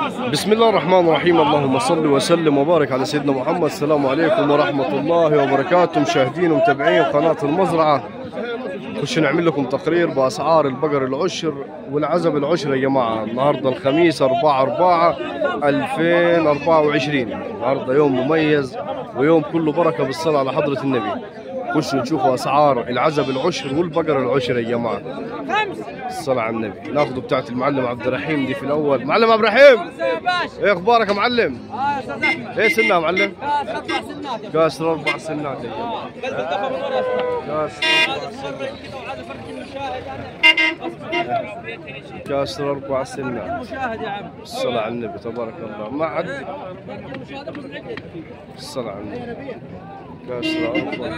بسم الله الرحمن الرحيم اللهم صل وسلم وبارك على سيدنا محمد السلام عليكم ورحمة الله وبركاته مشاهدين ومتابعين قناة المزرعة خش نعمل لكم تقرير بأسعار البقر العشر والعزب العشر يا جماعة النهاردة الخميس 4 4 2024 النهاردة يوم مميز ويوم كله بركة بالصلاة على حضرة النبي خشوا نشوفوا أسعار العزب العشر والبقر العشر يا جماعة الصلاة على النبي ناخذ بتاعت المعلم عبد الرحيم دي في الأول معلم عبد الرحيم ايه اخبارك يا معلم؟ اه استاذ احمد ايه سنة يا معلم؟ كاس اربع سنات كاسر اربع سنات يا جماعة قلب الدفع من ورا كاسر هذا الصبر يمكن وهذا فرق المشاهد كاسر اربع سنات المشاهد يا عم الصلاة على النبي تبارك الله ما عد فرق المشاهد من عندك الصلاة على النبي كاسر اربع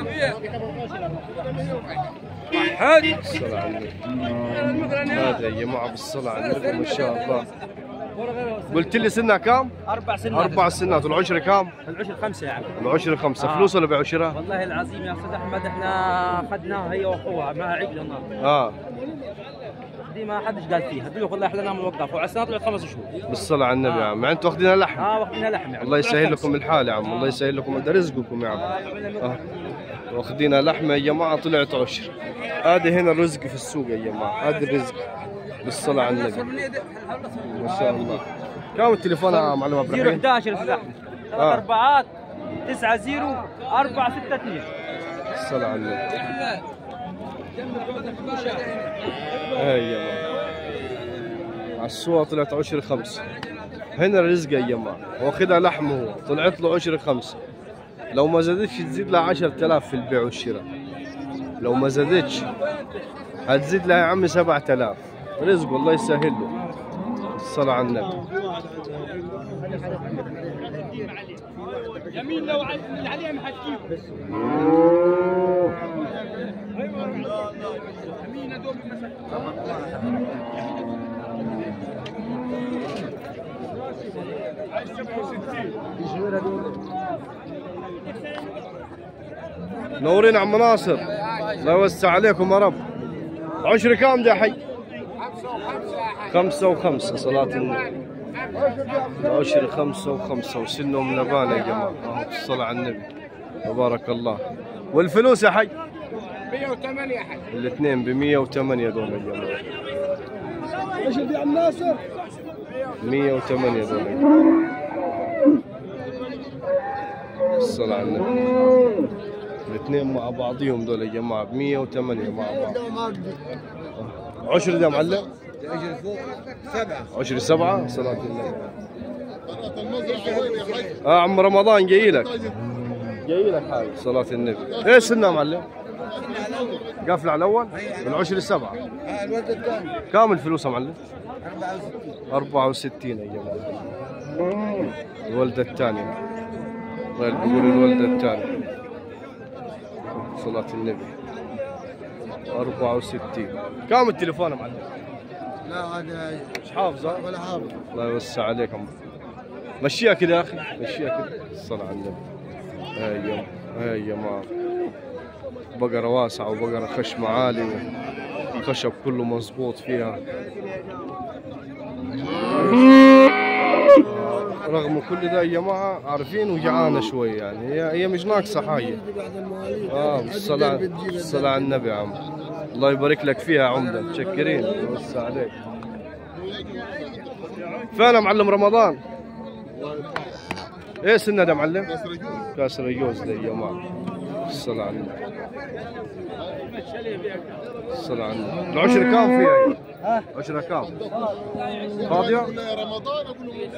الصلاة على النبي هذا يا جماعة بالصلاة على النبي ما شاء الله قلت لي سنة كام؟ اربع سنات أربع سنات والعشرة كام؟ العشر خمسه يا عم العشرة خمسة آه. فلوس ولا بعشرة؟ والله العظيم يا استاذ احمد احنا اخذناها هي واخوها معها عقل النار اه دي ما حدش قال فيها بيقول لك والله احنا نعمل وقف وعلى السنه طلعت خمس شهور بالصلاة على النبي يا عم يعني انتوا واخدينها لحم اه واخدينها لحم يعني الله يسهل لكم الحال يا عم الله يسهل لكم ده رزقكم يا عم آه. واخدينها لحمة يا جماعة طلعت عشر هذه هنا الرزق في السوق يا جماعة هذا الرزق بالصلاة على النبي ما شاء الله كم التليفون يا معلم عبد 0 الرحيم 11 يا استاذ احمد ثلاث آه. اربعات 9 0 4 6 2 الصلاة على النبي هاي يا جماعة على السوق طلعت عشر خمسة هنا الرزق يا جماعة واخدها لحم هو طلعت له عشر خمسة لو ما زادتش تزيد لها عشر تلاف في البيع والشراء لو ما زادتش هتزيد لها يا عمي سبعة تلاف رزق والله يسهل له الصلاة على النبي يمين لو اللي عليها محكيم نورين عم ناصر الله يوسع عليكم يا رب عشر كام ده حي خمسة وخمسة صلاة النبي عشر خمسة وخمسة وسنهم لبان يا جماعة آه، الصلاة على النبي تبارك الله والفلوس يا حي 108 يا حاج الاثنين ب 108 دول يا جماعة ايش يا عم ناصر 108 دول يا جماعة الصلاة على النبي الاثنين مع بعضيهم دول يا جماعة ب 108 مع بعض عشر ده معلم اجل فوق سبعه عشر سبعة صلاة النبي المزرعه وين يا حاج؟ اه عم رمضان جاي لك جاي لك هاي صلاة النبي ايش سنة معلم؟ قافلة على الأول؟ العشر السبعة اه الولد الثاني كام الفلوس يا معلم؟ 64 64 يا جماعة الولدة الثانية غير بيقول الولدة الثانية صلاة النبي 64 كام التليفون يا معلم؟ لا هذا مش حافظة؟ ولا حافظ الله يوسع عليك عم مشيها كده يا اخي مشيها كده الصلاة على النبي هاي يا هاي يا جماعة بقرة واسعة وبقرة خشم عالي الخشب كله مظبوط فيها رغم كل ده يا جماعة عارفين وجعانة شوي يعني هي هي مش ناقصة حاجة بعد المواليد اه الصلاة الصلاة على النبي يا عم الله يبارك لك فيها يا عمدة متشكرين يوسع عليك فين يا معلم رمضان؟ ايه سنة ده معلم؟ كاسر الجوز ده يا جماعة الصلاة على النبي الصلاة على النبي العشر كام فيها؟ ها؟ عشرة كام؟ فاضية؟ يا رمضان اقول له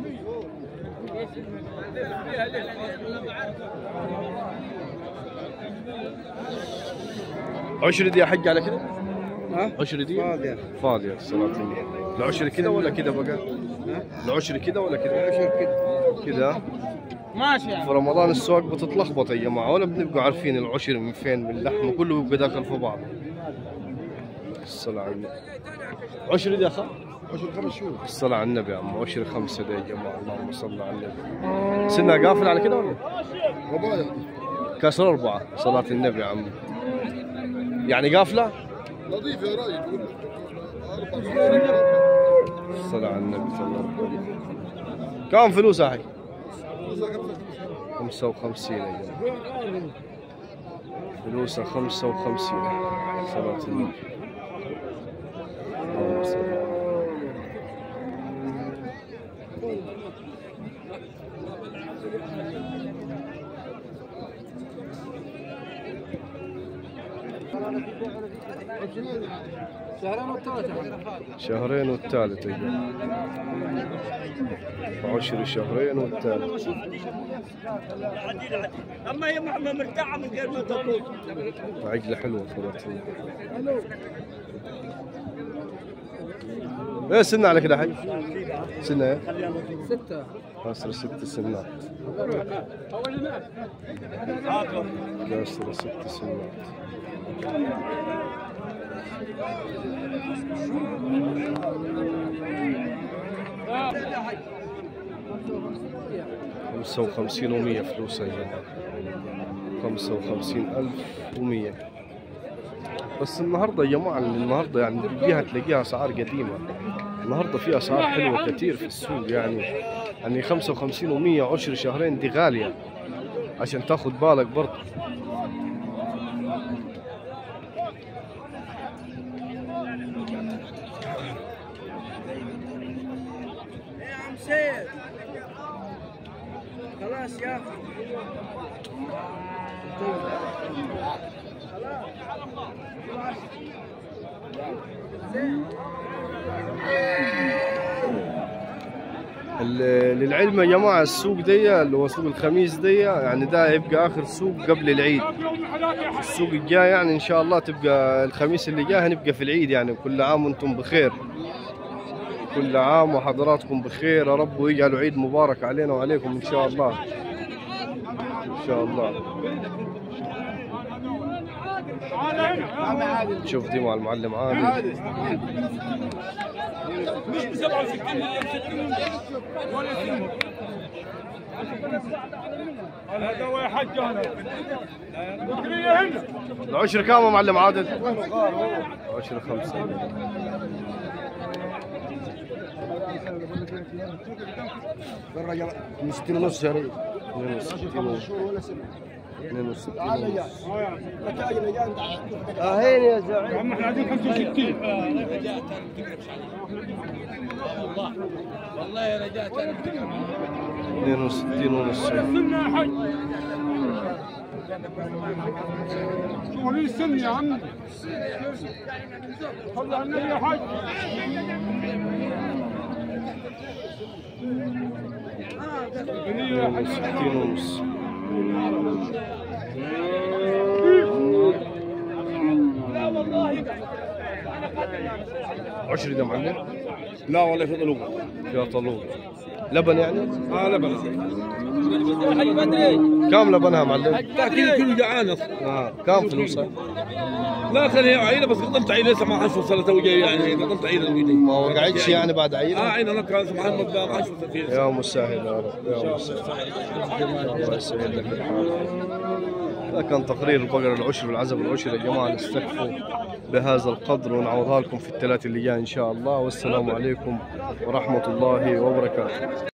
عشر دي يا حج على كده؟ ها؟ عشر دي؟ فاضية. فاضية الصلاة على النبي العشر كده ولا كده بقى؟ العشر كده ولا كده؟ عشر كده كده ماشي يعني في رمضان السواق بتتلخبط يا جماعه ولا بنبقوا عارفين العشر من فين من اللحم كله بيبقى داخل في بعض الصلاة على النبي عشر دي يا اخي عشر خمس شهور الصلاة على النبي يا عم عشر خمسة دي يا جماعة اللهم صل على النبي سنة قافل على كده ولا ربايع كسر أربعة صلاة النبي يا عم يعني قافلة نظيف يا راجل يقول لك. أربع شهور. الصلاة على النبي صلى الله عليه وسلم كم فلوس أحي؟ 55 يا جماعة فلوسه 55 صلاة النبي اللهم صل على شهرين والثلاثة شهرين والثالث يا جماعة عشر شهرين والثالث اما هي محمد مرتاحه من غير ما تطلب عقلة حلوة صلاة النبي ايه سنة على كده حي سنة ايه؟ ستة كاسر ست سنات كاسر ست سنات خمسة وخمسين ومية فلوس يا جماعة خمسة وخمسين ألف ومية بس النهاردة يا جماعة النهاردة يعني تلقيها تلاقيها أسعار قديمة النهاردة في أسعار حلوة كتير في السوق يعني يعني خمسة وخمسين ومية عشر شهرين دي غالية عشان تاخد بالك برضه يا عم سيد خلاص يا اخي ال- للعلم يا جماعة السوق دي اللي هو سوق الخميس دي يعني ده هيبقى آخر سوق قبل العيد السوق الجاي يعني إن شاء الله تبقى الخميس اللي جاي هنبقى في العيد يعني كل عام وأنتم بخير كل عام وحضراتكم بخير يا رب ويجعلوا عيد مبارك علينا وعليكم إن شاء الله إن شاء الله شوف دي مع المعلم عادل هذا هو يا حج انا بكريه هنا العشر كام يا معلم عادل؟ عشر خمسة من ستين ونص شهرين 62 ونص ولا سنة 62 تعال يا ونص نتائجنا جاي اهين يا زعيم يا عم احنا عايزين 65 62 ونص سنة يا حج شو لي السن يا عم صلى على النبي يا حج 62 ونص عشر ده معلم لا والله في طلوب يا طلوب لبن يعني اه لا بس كم لبنها معلم كيلو كيلو جعان اه كم فلوسها لا خليها عيله بس قدمت عيله لسه ما حش وصلت تو جاي يعني قدمت عيله الويدي ما وقعتش يعني بعد اه عيد عيله انا كان محمد ما حش وصلت فيه يا مسهل يا رب يا مسهل الله يسهل لك الحال هذا كان تقرير البقر العشر والعزب العشر يا جماعه نستكفوا بهذا القدر ونعوضها لكم في الثلاث اللي جاي ان شاء الله والسلام عليكم ورحمه الله وبركاته